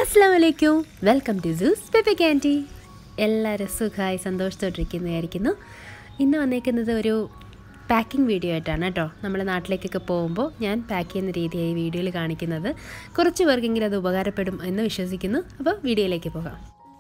അസ്സാം വലൈക്കും welcome to സൂസ് പെപ്പെ ക്യാൻറ്റി എല്ലാവരും സുഖമായി സന്തോഷത്തോട്ടിരിക്കുന്നതായിരിക്കുന്നു ഇന്ന് വന്നേക്കുന്നത് ഒരു പാക്കിംഗ് വീഡിയോ ആയിട്ടാണ് കേട്ടോ നമ്മുടെ നാട്ടിലേക്കൊക്കെ പോകുമ്പോൾ ഞാൻ പാക്ക് ചെയ്യുന്ന രീതിയായി വീഡിയോയിൽ കാണിക്കുന്നത് കുറച്ച് പേർക്കെങ്കിലും അത് ഉപകാരപ്പെടും എന്ന് വിശ്വസിക്കുന്നു അപ്പോൾ വീഡിയോയിലേക്ക് പോകാം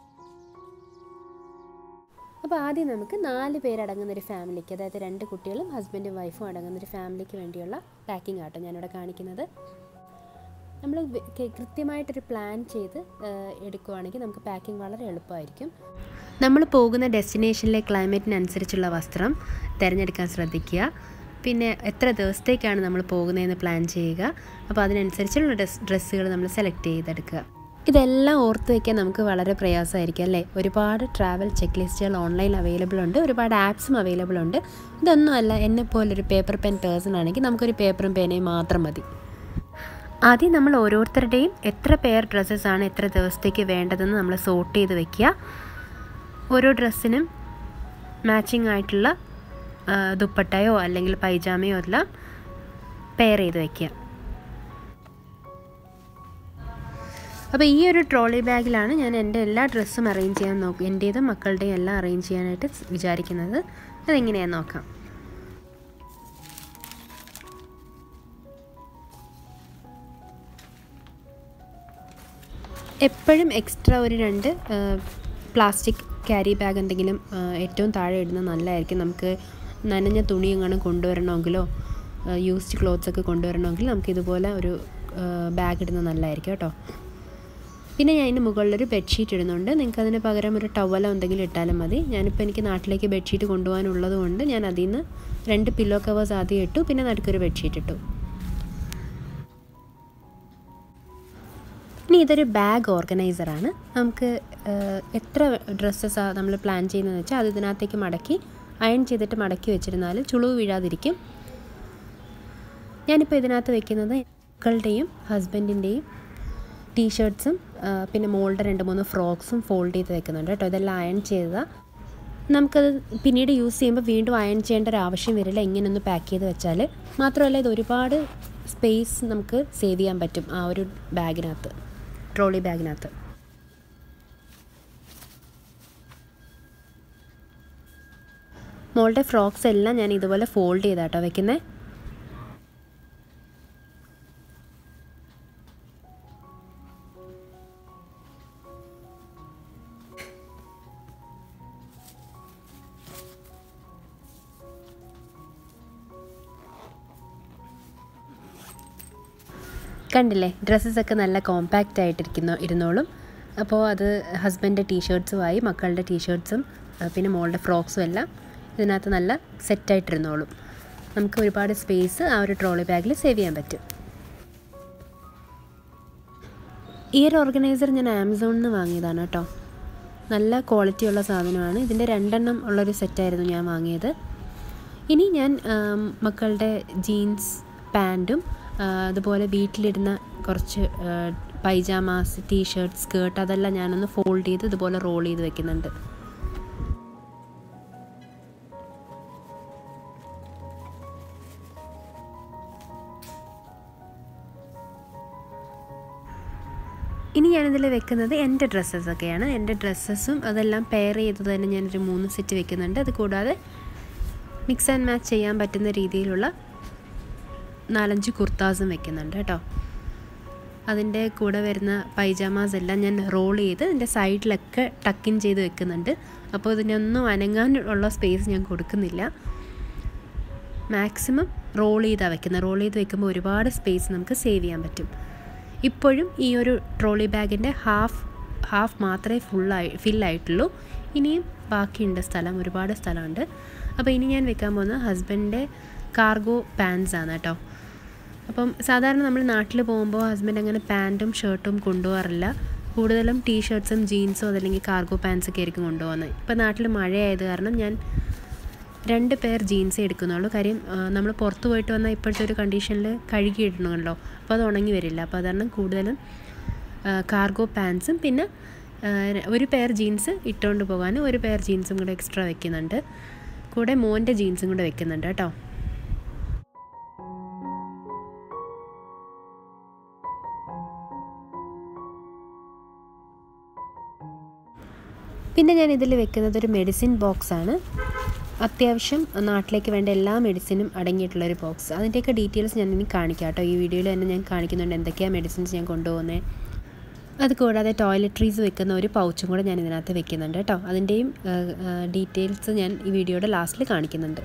അപ്പോൾ ആദ്യം നമുക്ക് നാല് പേരടങ്ങുന്ന ഒരു ഫാമിലിക്ക് അതായത് രണ്ട് കുട്ടികളും ഹസ്ബൻഡും വൈഫും അടങ്ങുന്ന ഒരു ഫാമിലിക്ക് വേണ്ടിയുള്ള പാക്കിംഗ് ആട്ടോ ഞാനിവിടെ കാണിക്കുന്നത് നമ്മൾ കൃത്യമായിട്ടൊരു പ്ലാൻ ചെയ്ത് എടുക്കുവാണെങ്കിൽ നമുക്ക് പാക്കിംഗ് വളരെ എളുപ്പമായിരിക്കും നമ്മൾ പോകുന്ന ഡെസ്റ്റിനേഷനിലെ ക്ലൈമറ്റിനനുസരിച്ചുള്ള വസ്ത്രം തിരഞ്ഞെടുക്കാൻ ശ്രദ്ധിക്കുക പിന്നെ എത്ര ദിവസത്തേക്കാണ് നമ്മൾ പോകുന്നതെന്ന് പ്ലാൻ ചെയ്യുക അപ്പോൾ അതിനനുസരിച്ചുള്ള ഡ്രസ് ഡ്രസ്സുകൾ നമ്മൾ സെലക്ട് ചെയ്തെടുക്കുക ഇതെല്ലാം ഓർത്ത് വയ്ക്കാൻ നമുക്ക് വളരെ പ്രയാസമായിരിക്കും അല്ലേ ഒരുപാട് ട്രാവൽ ചെക്ക് ലിസ്റ്റുകൾ ഓൺലൈൻ അവൈലബിൾ ഉണ്ട് ഒരുപാട് ആപ്സും അവൈലബിൾ ഉണ്ട് ഇതൊന്നുമല്ല എന്നെ പോലൊരു പേപ്പർ പെൻ പേഴ്സൺ ആണെങ്കിൽ നമുക്കൊരു പേപ്പറും പേനയും മാത്രം മതി ആദ്യം നമ്മൾ ഓരോരുത്തരുടെയും എത്ര പെയർ ഡ്രസ്സസാണ് എത്ര ദിവസത്തേക്ക് വേണ്ടതെന്ന് നമ്മൾ സോർട്ട് ചെയ്ത് വെക്കുക ഓരോ ഡ്രസ്സിനും മാച്ചിങ് ആയിട്ടുള്ള ദുപ്പട്ടയോ അല്ലെങ്കിൽ പൈജാമയോ എല്ലാം പെയർ ചെയ്ത് വയ്ക്കുക അപ്പോൾ ഈ ഒരു ട്രോളി ബാഗിലാണ് ഞാൻ എൻ്റെ എല്ലാ ഡ്രസ്സും അറേഞ്ച് ചെയ്യാൻ നോക്കും എൻ്റേതും മക്കളുടെയും എല്ലാം അറേഞ്ച് ചെയ്യാനായിട്ട് വിചാരിക്കുന്നത് അതെങ്ങനെയാണെന്ന് നോക്കാം എപ്പോഴും എക്സ്ട്രാ ഒരു രണ്ട് പ്ലാസ്റ്റിക് ക്യാരി ബാഗ് എന്തെങ്കിലും ഏറ്റവും താഴെ ഇടുന്നത് നല്ലതായിരിക്കും നമുക്ക് നനഞ്ഞ തുണി എങ്ങനെ കൊണ്ടുവരണമെങ്കിലോ യൂസ്ഡ് ക്ലോത്ത്സ് ഒക്കെ കൊണ്ടുവരണമെങ്കിൽ നമുക്ക് ഇതുപോലെ ഒരു ബാഗ് ഇടുന്നത് നല്ലതായിരിക്കും കേട്ടോ പിന്നെ ഞാൻ അതിന് മുകളിലൊരു ബെഡ്ഷീറ്റ് ഇടുന്നുണ്ട് നിങ്ങൾക്ക് അതിന് പകരം ഒരു ടവലോ എന്തെങ്കിലും ഇട്ടാലും മതി ഞാനിപ്പോൾ എനിക്ക് നാട്ടിലേക്ക് ബെഡ്ഷീറ്റ് കൊണ്ടുപോകാനുള്ളത് കൊണ്ട് ഞാൻ അതിൽ നിന്ന് രണ്ട് പില്ലോ കവേഴ്സ് ആദ്യം ഇട്ടു പിന്നെ നടുക്കൊരു ബെഡ്ഷീറ്റ് ഇട്ടു ഇനി ഇതൊരു ബാഗ് ഓർഗനൈസറാണ് നമുക്ക് എത്ര ഡ്രസ്സസാണ് നമ്മൾ പ്ലാൻ ചെയ്യുന്നതെന്ന് വെച്ചാൽ അത് ഇതിനകത്തേക്ക് മടക്കി അയൺ ചെയ്തിട്ട് മടക്കി വെച്ചിരുന്നാൽ ചുളിവ് വീഴാതിരിക്കും ഞാനിപ്പോൾ ഇതിനകത്ത് വെക്കുന്നത് മക്കളുടെയും ഹസ്ബൻഡിൻ്റെയും ടീഷർട്ട്സും പിന്നെ മോളുടെ രണ്ട് മൂന്ന് ഫ്രോക്സും ഫോൾഡ് ചെയ്ത് വെക്കുന്നുണ്ട് കേട്ടോ ഇതെല്ലാം അയൺ ചെയ്തതാണ് നമുക്കത് പിന്നീട് യൂസ് ചെയ്യുമ്പോൾ വീണ്ടും അയൺ ചെയ്യേണ്ട ഒരു ആവശ്യം വരില്ല ഇങ്ങനെ ഒന്ന് പാക്ക് ചെയ്ത് വെച്ചാൽ മാത്രമല്ല ഇത് ഒരുപാട് സ്പേസ് നമുക്ക് സേവ് ചെയ്യാൻ പറ്റും ആ ഒരു ബാഗിനകത്ത് ട്രോളി ബാഗിനകത്ത് മോളുടെ ഫ്രോക്സ് എല്ലാം ഞാൻ ഇതുപോലെ ഫോൾഡ് ചെയ്താട്ടോ വെക്കുന്നത് കണ്ടില്ലേ ഡ്രസ്സസൊക്കെ നല്ല കോമ്പാക്റ്റ് ആയിട്ടിരിക്കുന്നു ഇരുന്നോളും അപ്പോൾ അത് ഹസ്ബൻഡിൻ്റെ ടീഷർട്ട്സുമായി മക്കളുടെ ടീഷർട്ട്സും പിന്നെ മോളുടെ ഫ്രോക്സും എല്ലാം ഇതിനകത്ത് നല്ല സെറ്റായിട്ടിരുന്നോളും നമുക്ക് ഒരുപാട് സ്പേസ് ആ ഒരു ട്രോളി ബാഗിൽ സേവ് ചെയ്യാൻ പറ്റും ഈ ഒരു ഓർഗനൈസർ ഞാൻ ആമസോണിൽ നിന്ന് വാങ്ങിയതാണ് കേട്ടോ നല്ല ക്വാളിറ്റിയുള്ള സാധനമാണ് ഇതിൻ്റെ രണ്ടെണ്ണം ഉള്ളൊരു സെറ്റായിരുന്നു ഞാൻ വാങ്ങിയത് ഇനി ഞാൻ മക്കളുടെ ജീൻസ് പാൻറ്റും അതുപോലെ വീട്ടിലിടുന്ന കുറച്ച് പൈജാമാസ് ടീഷർട്ട് സ്കേർട്ട് അതെല്ലാം ഞാനൊന്ന് ഫോൾഡ് ചെയ്ത് ഇതുപോലെ റോൾ ചെയ്ത് വെക്കുന്നുണ്ട് ഇനി ഞാനിതിൽ വെക്കുന്നത് എൻ്റെ ഡ്രസ്സസൊക്കെയാണ് എൻ്റെ ഡ്രസ്സസും അതെല്ലാം പെയർ ചെയ്ത് തന്നെ ഞാനൊരു മൂന്ന് സെറ്റ് വെക്കുന്നുണ്ട് അത് കൂടാതെ മിക്സ് ആൻഡ് മാച്ച് ചെയ്യാൻ പറ്റുന്ന രീതിയിലുള്ള നാലഞ്ച് കുർത്താസും വെക്കുന്നുണ്ട് കേട്ടോ അതിൻ്റെ കൂടെ വരുന്ന പൈജാമാസ് എല്ലാം ഞാൻ റോൾ ചെയ്ത് അതിൻ്റെ സൈഡിലൊക്കെ ടക്കിൻ ചെയ്ത് വെക്കുന്നുണ്ട് അപ്പോൾ ഇതിനൊന്നും അനങ്ങാൻ ഉള്ള സ്പേസ് ഞാൻ കൊടുക്കുന്നില്ല മാക്സിമം റോൾ ചെയ്താണ് വെക്കുന്നത് റോൾ ചെയ്ത് വെക്കുമ്പോൾ ഒരുപാട് സ്പേസ് നമുക്ക് സേവ് ചെയ്യാൻ പറ്റും ഇപ്പോഴും ഈ ഒരു ട്രോളി ബാഗിൻ്റെ ഹാഫ് ഹാഫ് മാത്രമേ ഫുള്ളായി ഫില്ലായിട്ടുള്ളൂ ഇനിയും ബാക്കിയുണ്ട് സ്ഥലം ഒരുപാട് സ്ഥലമുണ്ട് അപ്പോൾ ഇനി ഞാൻ വെക്കാൻ പോകുന്നത് ഹസ്ബൻഡിൻ്റെ കാർഗോ പാൻസ് ആണ് കേട്ടോ അപ്പം സാധാരണ നമ്മൾ നാട്ടിൽ പോകുമ്പോൾ ഹസ്ബൻഡ് അങ്ങനെ പാൻറ്റും ഷർട്ടും കൊണ്ടുപോകാറില്ല കൂടുതലും ടീഷർട്ട്സും ജീൻസും അതല്ലെങ്കിൽ കാർഗോ പാൻസൊക്കെ ആയിരിക്കും കൊണ്ടുപോകുന്നത് ഇപ്പോൾ നാട്ടിൽ മഴയായത് കാരണം ഞാൻ രണ്ട് പേർ ജീൻസ് എടുക്കുന്നുള്ളൂ കാര്യം നമ്മൾ പുറത്ത് പോയിട്ട് വന്നാൽ ഇപ്പോഴത്തെ ഒരു കണ്ടീഷനിൽ കഴുകി ഇടണമല്ലോ അപ്പോൾ അത് ഉണങ്ങി വരില്ല അപ്പോൾ അതാണ് കൂടുതലും കാർഗോ പാൻസും പിന്നെ ഒരു പെയർ ജീൻസ് ഇട്ടുകൊണ്ട് പോകാൻ ഒരു പെയർ ജീൻസും കൂടെ എക്സ്ട്രാ വെക്കുന്നുണ്ട് കൂടെ മോൻ്റെ ജീൻസും കൂടെ വെക്കുന്നുണ്ട് കേട്ടോ പിന്നെ ഞാൻ ഇതിൽ വെക്കുന്നത് ഒരു മെഡിസിൻ ബോക്സ് ആണ് അത്യാവശ്യം നാട്ടിലേക്ക് വേണ്ട എല്ലാ മെഡിസിനും അടങ്ങിയിട്ടുള്ളൊരു ബോക്സ് അതിൻ്റെയൊക്കെ ഡീറ്റെയിൽസ് ഞാൻ ഇനി കാണിക്കാം കേട്ടോ ഈ വീഡിയോയിൽ തന്നെ ഞാൻ കാണിക്കുന്നുണ്ട് എന്തൊക്കെയാണ് മെഡിസിൻസ് ഞാൻ കൊണ്ടുപോകുന്നത് അത് കൂടാതെ ടോയ്ലറ്ററീസ് വെക്കുന്ന ഒരു പൗച്ചും കൂടെ ഞാൻ ഇതിനകത്ത് വെക്കുന്നുണ്ട് കേട്ടോ അതിൻ്റെയും ഡീറ്റെയിൽസ് ഞാൻ ഈ വീഡിയോയുടെ ലാസ്റ്റിൽ കാണിക്കുന്നുണ്ട്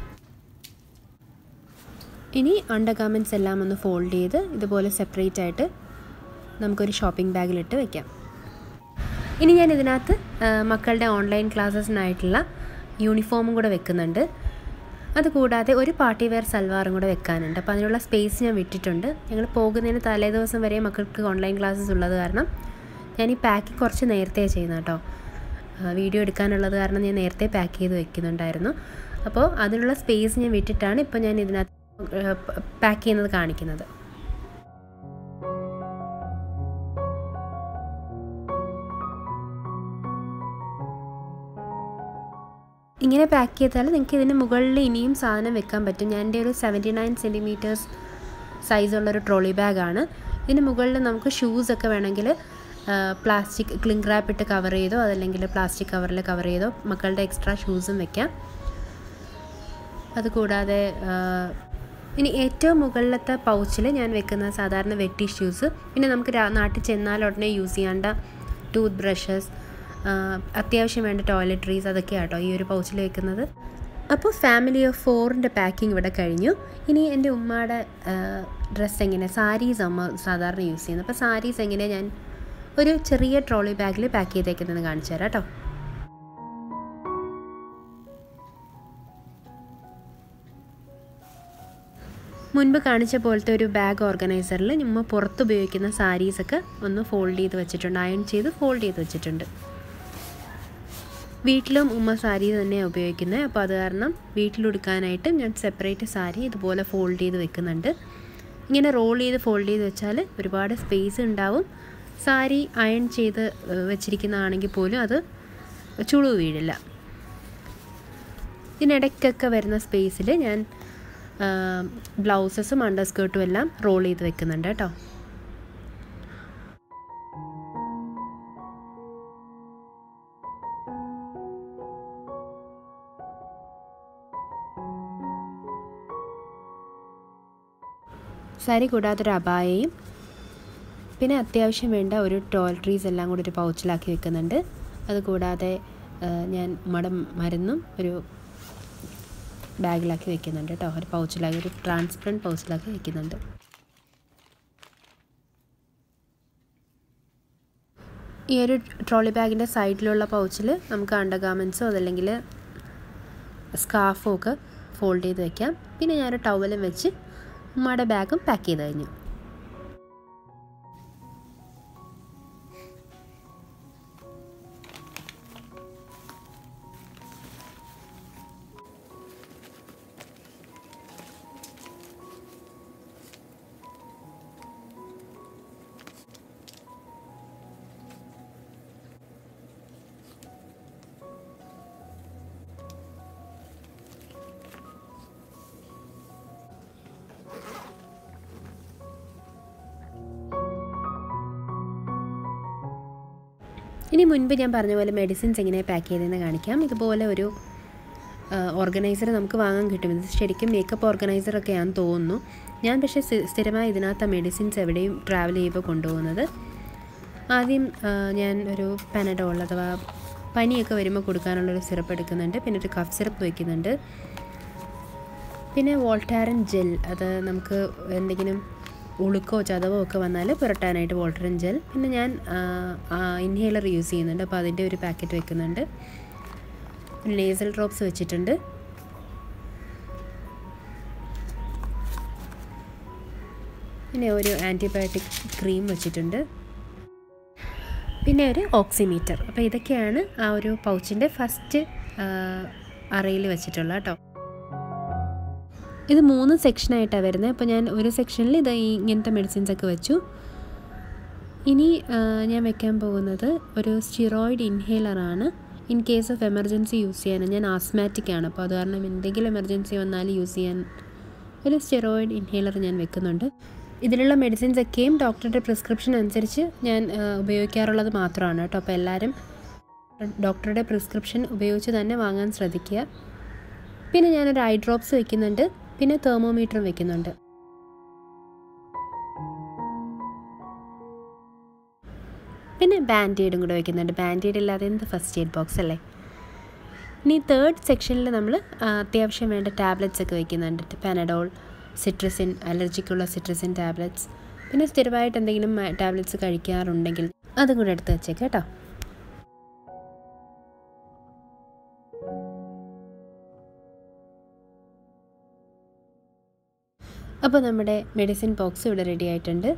ഇനി അണ്ടർ ഗാർമെൻറ്റ്സ് എല്ലാം ഒന്ന് ഫോൾഡ് ചെയ്ത് ഇതുപോലെ സെപ്പറേറ്റ് ആയിട്ട് നമുക്കൊരു ഷോപ്പിംഗ് ബാഗിലിട്ട് വെക്കാം ഇനി ഞാൻ ഇതിനകത്ത് മക്കളുടെ ഓൺലൈൻ ക്ലാസ്സസിനായിട്ടുള്ള യൂണിഫോമും കൂടെ വെക്കുന്നുണ്ട് അതുകൂടാതെ ഒരു പാർട്ടി വെയർ സൽവാറും കൂടെ വെക്കാനുണ്ട് അപ്പോൾ അതിനുള്ള സ്പേസ് ഞാൻ വിട്ടിട്ടുണ്ട് ഞങ്ങൾ പോകുന്നതിന് തലേ ദിവസം വരെ മക്കൾക്ക് ഓൺലൈൻ ക്ലാസ്സസ് ഉള്ളത് കാരണം ഞാൻ ഈ പാക്കിംഗ് കുറച്ച് നേരത്തെ ചെയ്യുന്നത് കേട്ടോ വീഡിയോ എടുക്കാനുള്ളത് കാരണം ഞാൻ നേരത്തെ പാക്ക് ചെയ്ത് വെക്കുന്നുണ്ടായിരുന്നു അപ്പോൾ അതിനുള്ള സ്പേസ് ഞാൻ വിട്ടിട്ടാണ് ഇപ്പോൾ ഞാൻ ഇതിനകത്ത് പാക്ക് ചെയ്യുന്നത് കാണിക്കുന്നത് ഇങ്ങനെ പാക്ക് ചെയ്താൽ നിങ്ങൾക്ക് ഇതിന് മുകളിൽ ഇനിയും സാധനം വെക്കാൻ പറ്റും ഞാൻ എൻ്റെ ഒരു സെവൻറ്റി നയൻ സെൻറ്റിമീറ്റേഴ്സ് സൈസുള്ളൊരു ട്രോളി ബാഗാണ് ഇതിന് മുകളിൽ നമുക്ക് ഷൂസ് ഒക്കെ വേണമെങ്കിൽ പ്ലാസ്റ്റിക് ക്ലിങ് റാപ്പ് ഇട്ട് കവർ ചെയ്തോ അതല്ലെങ്കിൽ പ്ലാസ്റ്റിക് കവറിൽ കവർ ചെയ്തോ മക്കളുടെ എക്സ്ട്രാ ഷൂസും വെക്കാം അതുകൂടാതെ ഇനി ഏറ്റവും മുകളിലത്തെ പൗച്ചിൽ ഞാൻ വെക്കുന്ന സാധാരണ വെറ്റ് ടിഷ്യൂസ് പിന്നെ നമുക്ക് നാട്ടിൽ ചെന്നാൽ ഉടനെ യൂസ് ചെയ്യേണ്ട ടൂത്ത് ബ്രഷസ് അത്യാവശ്യം വേണ്ട ടോയ്ലറ്ററീസ് അതൊക്കെയാണ് കേട്ടോ ഈ ഒരു പൗച്ചിൽ വെക്കുന്നത് അപ്പോൾ ഫാമിലി ഓഫ് ഫോറിൻ്റെ പാക്കിംഗ് ഇവിടെ കഴിഞ്ഞു ഇനി എൻ്റെ ഉമ്മയുടെ ഡ്രസ്സ് എങ്ങനെ സാരീസ് അമ്മ സാധാരണ യൂസ് ചെയ്യുന്നത് അപ്പോൾ സാരീസ് എങ്ങനെ ഞാൻ ഒരു ചെറിയ ട്രോളി ബാഗിൽ പാക്ക് ചെയ്തേക്കുന്നത് കാണിച്ചു തരാം കേട്ടോ മുൻപ് കാണിച്ച പോലത്തെ ഒരു ബാഗ് ഓർഗനൈസറിൽ നമ്മൾ പുറത്ത് ഉപയോഗിക്കുന്ന സാരീസൊക്കെ ഒന്ന് ഫോൾഡ് ചെയ്ത് വെച്ചിട്ടുണ്ട് അയൺ ചെയ്ത് ഫോൾഡ് ചെയ്ത് വെച്ചിട്ടുണ്ട് വീട്ടിലും ഉമ്മ സാരി തന്നെയാണ് ഉപയോഗിക്കുന്നത് അപ്പോൾ അത് കാരണം വീട്ടിലെടുക്കാനായിട്ട് ഞാൻ സെപ്പറേറ്റ് സാരി ഇതുപോലെ ഫോൾഡ് ചെയ്ത് വെക്കുന്നുണ്ട് ഇങ്ങനെ റോൾ ചെയ്ത് ഫോൾഡ് ചെയ്ത് വെച്ചാൽ ഒരുപാട് സ്പേസ് ഉണ്ടാവും സാരി അയൺ ചെയ്ത് വെച്ചിരിക്കുന്നതാണെങ്കിൽ പോലും അത് ചുളു വീഴില്ല ഇതിനിടയ്ക്കൊക്കെ വരുന്ന സ്പേസിൽ ഞാൻ ബ്ലൗസസും അണ്ടർ സ്കേർട്ടും എല്ലാം റോൾ ചെയ്ത് വെക്കുന്നുണ്ട് കേട്ടോ സാരി കൂടാതെ ഒരു അബായയും പിന്നെ അത്യാവശ്യം വേണ്ട ഒരു ടോയ്ലറ്ററീസ് എല്ലാം കൂടി ഒരു പൗച്ചിലാക്കി വെക്കുന്നുണ്ട് അതുകൂടാതെ ഞാൻ ഉമ്മയുടെ മരുന്നും ഒരു ബാഗിലാക്കി വെക്കുന്നുണ്ട് കേട്ടോ ഒരു പൗച്ചിലാക്കി ഒരു ട്രാൻസ്പെറൻറ്റ് പൗച്ചിലാക്കി വെക്കുന്നുണ്ട് ഈ ഒരു ട്രോളി ബാഗിൻ്റെ സൈഡിലുള്ള പൗച്ചിൽ നമുക്ക് അണ്ടർ ഗാർമെൻറ്റ്സോ അതല്ലെങ്കിൽ സ്കാർഫോ ഒക്കെ ഫോൾഡ് ചെയ്ത് വെക്കാം പിന്നെ ഞാനൊരു ടവലും വെച്ച് ഉമ്മയുടെ ബാഗും പാക്ക് ചെയ്ത് കഴിഞ്ഞു ഇനി മുൻപ് ഞാൻ പറഞ്ഞ പോലെ മെഡിസിൻസ് എങ്ങനെ പാക്ക് ചെയ്തതെന്ന് കാണിക്കാം ഇതുപോലെ ഒരു ഓർഗനൈസർ നമുക്ക് വാങ്ങാൻ കിട്ടും ഇത് ശരിക്കും മേക്കപ്പ് ഓർഗനൈസറൊക്കെയാണെന്ന് തോന്നുന്നു ഞാൻ പക്ഷേ സ്ഥിരമായി ഇതിനകത്ത് മെഡിസിൻസ് എവിടെയും ട്രാവൽ ചെയ്യുമ്പോൾ കൊണ്ടുപോകുന്നത് ആദ്യം ഞാൻ ഒരു പാനഡോൾ അഥവാ പനിയൊക്കെ വരുമ്പോൾ കൊടുക്കാനുള്ളൊരു സിറപ്പ് എടുക്കുന്നുണ്ട് പിന്നെ ഒരു കഫ് സിറപ്പ് വയ്ക്കുന്നുണ്ട് പിന്നെ വോൾട്ടാരൻ ജെൽ അത് നമുക്ക് എന്തെങ്കിലും ഉളുക്കോ ചതവോ ഒക്കെ വന്നാൽ പുരട്ടാനായിട്ട് വോൾട്ടറൻ ജെൽ പിന്നെ ഞാൻ ഇൻഹേലർ യൂസ് ചെയ്യുന്നുണ്ട് അപ്പോൾ അതിൻ്റെ ഒരു പാക്കറ്റ് വെക്കുന്നുണ്ട് ലേസൽ ഡ്രോപ്സ് വെച്ചിട്ടുണ്ട് പിന്നെ ഒരു ആൻറ്റിബയോട്ടിക് ക്രീം വെച്ചിട്ടുണ്ട് പിന്നെ ഒരു ഓക്സിമീറ്റർ അപ്പോൾ ഇതൊക്കെയാണ് ആ ഒരു പൗച്ചിൻ്റെ ഫസ്റ്റ് അറയിൽ വെച്ചിട്ടുള്ള കേട്ടോ ഇത് മൂന്ന് സെക്ഷനായിട്ടാണ് വരുന്നത് അപ്പോൾ ഞാൻ ഒരു സെക്ഷനിൽ ഇത് ഈ ഇങ്ങനത്തെ മെഡിസിൻസ് ഒക്കെ വെച്ചു ഇനി ഞാൻ വെക്കാൻ പോകുന്നത് ഒരു സ്റ്റിറോയിഡ് ഇൻഹേലറാണ് in case of emergency use ചെയ്യാൻ ഞാൻ ആസ്മാറ്റിക് ആണ് അപ്പോൾ അത് കാരണം എന്തെങ്കിലും എമർജൻസി വന്നാൽ യൂസ് ചെയ്യാൻ ഒരു സ്റ്റിറോയിഡ് ഇൻഹേലർ ഞാൻ വെക്കുന്നുണ്ട് ഇതിലുള്ള മെഡിസിൻസ് ഒക്കെയും ഡോക്ടറുടെ പ്രിസ്ക്രിപ്ഷൻ അനുസരിച്ച് ഞാൻ ഉപയോഗിക്കാറുള്ളത് മാത്രമാണ് കേട്ടോ അപ്പോൾ എല്ലാവരും ഡോക്ടറുടെ പ്രിസ്ക്രിപ്ഷൻ ഉപയോഗിച്ച് തന്നെ വാങ്ങാൻ ശ്രദ്ധിക്കുക പിന്നെ ഞാനൊരു ഐ ഡ്രോപ്സ് വെക്കുന്നുണ്ട് പിന്നെ തെർമോമീറ്ററും വെക്കുന്നുണ്ട് പിന്നെ ബാൻഡേഡും കൂടെ വെക്കുന്നുണ്ട് ബാൻഡേഡ് ഇല്ലാതെ എന്ത് ഫസ്റ്റ് എയ്ഡ് ബോക്സ് അല്ലേ ഇനി തേർഡ് സെക്ഷനിൽ നമ്മൾ അത്യാവശ്യം വേണ്ട ടാബ്ലറ്റ്സ് ഒക്കെ വെക്കുന്നുണ്ട് പാനഡോൾ സിട്രസിൻ അലർജിക്കുള്ള സിട്രസിൻ ടാബ്ലറ്റ്സ് പിന്നെ സ്ഥിരമായിട്ട് എന്തെങ്കിലും ടാബ്ലറ്റ്സ് കഴിക്കാറുണ്ടെങ്കിൽ അതും കൂടെ എടുത്ത് വെച്ചേക്കാം കേട്ടോ അപ്പോൾ നമ്മുടെ മെഡിസിൻ ബോക്സ് ഇവിടെ റെഡി ആയിട്ടുണ്ട്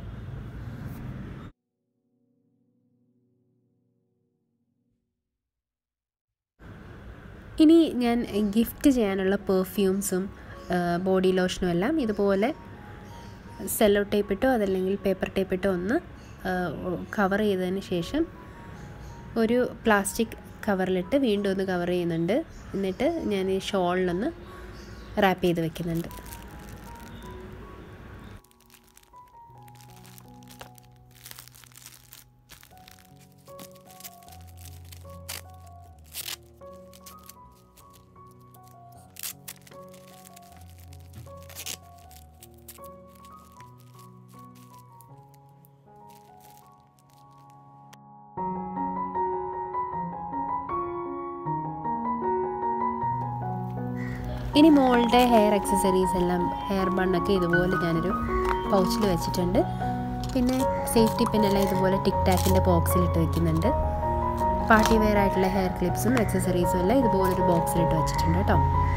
ഇനി ഞാൻ ഗിഫ്റ്റ് ചെയ്യാനുള്ള പെർഫ്യൂംസും ബോഡി ലോഷനും എല്ലാം ഇതുപോലെ സെല്ലോ ടേപ്പിട്ടോ അതല്ലെങ്കിൽ പേപ്പർ ടേപ്പിട്ടോ ഒന്ന് കവർ ചെയ്തതിന് ശേഷം ഒരു പ്ലാസ്റ്റിക് കവറിലിട്ട് വീണ്ടും ഒന്ന് കവർ ചെയ്യുന്നുണ്ട് എന്നിട്ട് ഞാൻ ഈ ഷോളിലൊന്ന് റാപ്പ് ചെയ്ത് വെക്കുന്നുണ്ട് ഇനി മോളുടെ ഹെയർ അക്സസറീസ് എല്ലാം ഹെയർ ബണ്ണൊക്കെ ഇതുപോലെ ഞാനൊരു പൗച്ചിൽ വെച്ചിട്ടുണ്ട് പിന്നെ സേഫ്റ്റി പിന്നെല്ലാം ഇതുപോലെ ടിക് ടാക്കിൻ്റെ ബോക്സിലിട്ട് വെക്കുന്നുണ്ട് പാർട്ടി വെയർ ആയിട്ടുള്ള ഹെയർ ക്ലിപ്സും അക്സസറീസും എല്ലാം ഇതുപോലൊരു ബോക്സിലിട്ട് വെച്ചിട്ടുണ്ട് കേട്ടോ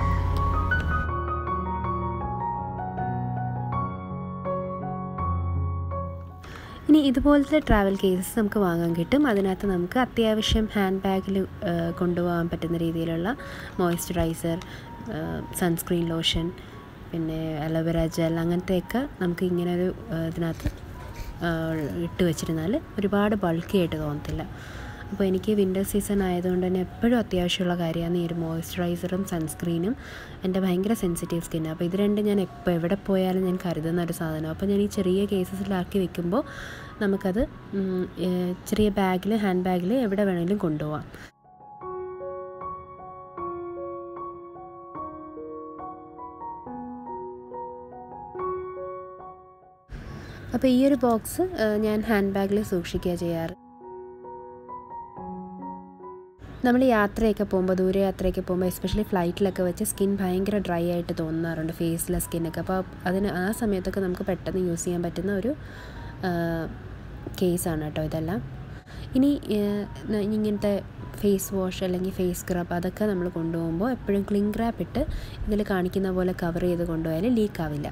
ഇനി ഇതുപോലത്തെ ട്രാവൽ കേസസ് നമുക്ക് വാങ്ങാൻ കിട്ടും അതിനകത്ത് നമുക്ക് അത്യാവശ്യം ഹാൻഡ് ബാഗിൽ കൊണ്ടുപോകാൻ പറ്റുന്ന രീതിയിലുള്ള മോയ്സ്ചറൈസർ സൺസ്ക്രീൻ ലോഷൻ പിന്നെ അലോവേര ജെൽ അങ്ങനത്തെയൊക്കെ നമുക്ക് ഇങ്ങനെ ഒരു ഇതിനകത്ത് ഇട്ട് വെച്ചിരുന്നാൽ ഒരുപാട് ബൾക്കി ആയിട്ട് തോന്നത്തില്ല അപ്പോൾ എനിക്ക് വിൻ്റർ സീസൺ ആയതുകൊണ്ട് തന്നെ എപ്പോഴും അത്യാവശ്യമുള്ള കാര്യമാണ് ഈ ഒരു മോയ്സ്ചറൈസറും സൺസ്ക്രീനും എൻ്റെ ഭയങ്കര സെൻസിറ്റീവ് സ്കിൻ അപ്പോൾ ഇത് രണ്ടും ഞാൻ എപ്പോൾ എവിടെ പോയാലും ഞാൻ കരുതുന്ന ഒരു സാധനം അപ്പോൾ ഞാൻ ഈ ചെറിയ കേസസിലാക്കി വെക്കുമ്പോൾ നമുക്കത് ചെറിയ ബാഗിൽ ഹാൻഡ് ബാഗിൽ എവിടെ വേണമെങ്കിലും കൊണ്ടുപോകാം അപ്പോൾ ഈ ഒരു ബോക്സ് ഞാൻ ഹാൻഡ് ബാഗിൽ സൂക്ഷിക്കുക ചെയ്യാറ് നമ്മൾ യാത്രയൊക്കെ പോകുമ്പോൾ ദൂരെ യാത്രയൊക്കെ പോകുമ്പോൾ എസ്പെഷ്യലി ഫ്ലൈറ്റിലൊക്കെ വെച്ച് സ്കിൻ ഭയങ്കര ഡ്രൈ ആയിട്ട് തോന്നാറുണ്ട് ഫേസിലെ സ്കിന്നൊക്കെ അപ്പോൾ അതിന് ആ സമയത്തൊക്കെ നമുക്ക് പെട്ടെന്ന് യൂസ് ചെയ്യാൻ പറ്റുന്ന ഒരു കേസാണ് കേട്ടോ ഇതെല്ലാം ഇനി ഇങ്ങനത്തെ ഫേസ് വാഷ് അല്ലെങ്കിൽ ഫേസ് സ്ക്രബ് അതൊക്കെ നമ്മൾ കൊണ്ടുപോകുമ്പോൾ എപ്പോഴും ക്ലിങ് റാപ്പ് ഇട്ട് ഇതിൽ കാണിക്കുന്ന പോലെ കവർ ചെയ്ത് കൊണ്ടുപോയാൽ ലീക്ക് ആവില്ല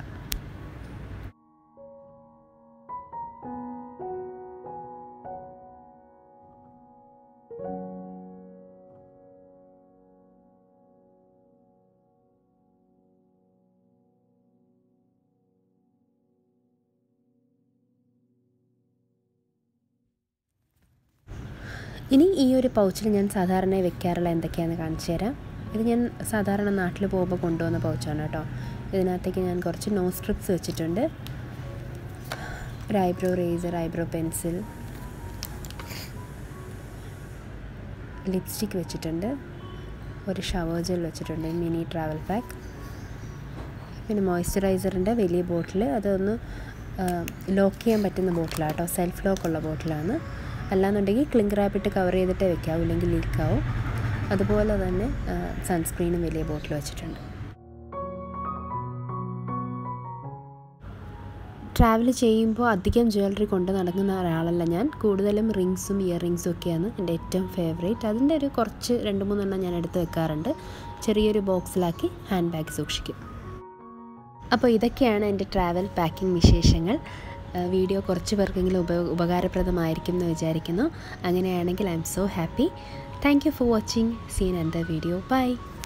ഇനി ഈ ഒരു പൗച്ചിൽ ഞാൻ സാധാരണ വെക്കാറുള്ള എന്തൊക്കെയാണെന്ന് കാണിച്ചു തരാം ഇത് ഞാൻ സാധാരണ നാട്ടിൽ പോകുമ്പോൾ കൊണ്ടുവന്ന പൗച്ചാണ് കേട്ടോ ഇതിനകത്തേക്ക് ഞാൻ കുറച്ച് നോ സ്ട്രിപ്സ് വെച്ചിട്ടുണ്ട് ഒരു eyebrow razor eyebrow pencil lipstick വെച്ചിട്ടുണ്ട് ഒരു ഷവർ ജെൽ വെച്ചിട്ടുണ്ട് മിനി ട്രാവൽ പാക്ക് പിന്നെ മോയ്സ്ചറൈസറിൻ്റെ വലിയ ബോട്ടിൽ അതൊന്ന് ലോക്ക് ചെയ്യാൻ പറ്റുന്ന ബോട്ടിലാണ് കേട്ടോ സെൽഫ് ലോക്കുള്ള ബോട്ടിലാണ് അല്ലാന്നുണ്ടെങ്കിൽ ക്ലിങ്ക് റാപ്പിട്ട് കവർ ചെയ്തിട്ടേ വെക്കാവൂ ഇല്ലെങ്കിൽ ലീക്കാവും അതുപോലെ തന്നെ സൺസ്ക്രീനും വലിയ ബോട്ടിൽ വെച്ചിട്ടുണ്ട് ട്രാവൽ ചെയ്യുമ്പോൾ അധികം ജ്വല്ലറി കൊണ്ട് നടക്കുന്ന ഒരാളല്ല ഞാൻ കൂടുതലും റിങ്സും ഇയർ റിങ്സും ഒക്കെയാണ് എൻ്റെ ഏറ്റവും ഫേവറേറ്റ് അതിൻ്റെ ഒരു കുറച്ച് രണ്ട് മൂന്നെണ്ണം ഞാൻ എടുത്ത് വെക്കാറുണ്ട് ചെറിയൊരു ബോക്സിലാക്കി ഹാൻഡ് ബാഗ് സൂക്ഷിക്കും അപ്പോൾ ഇതൊക്കെയാണ് എൻ്റെ ട്രാവൽ പാക്കിംഗ് വിശേഷങ്ങൾ വീഡിയോ കുറച്ച് പേർക്കെങ്കിലും ഉപ ഉപകാരപ്രദമായിരിക്കും എന്ന് വിചാരിക്കുന്നു അങ്ങനെയാണെങ്കിൽ I'm so happy thank you for watching seen and the video by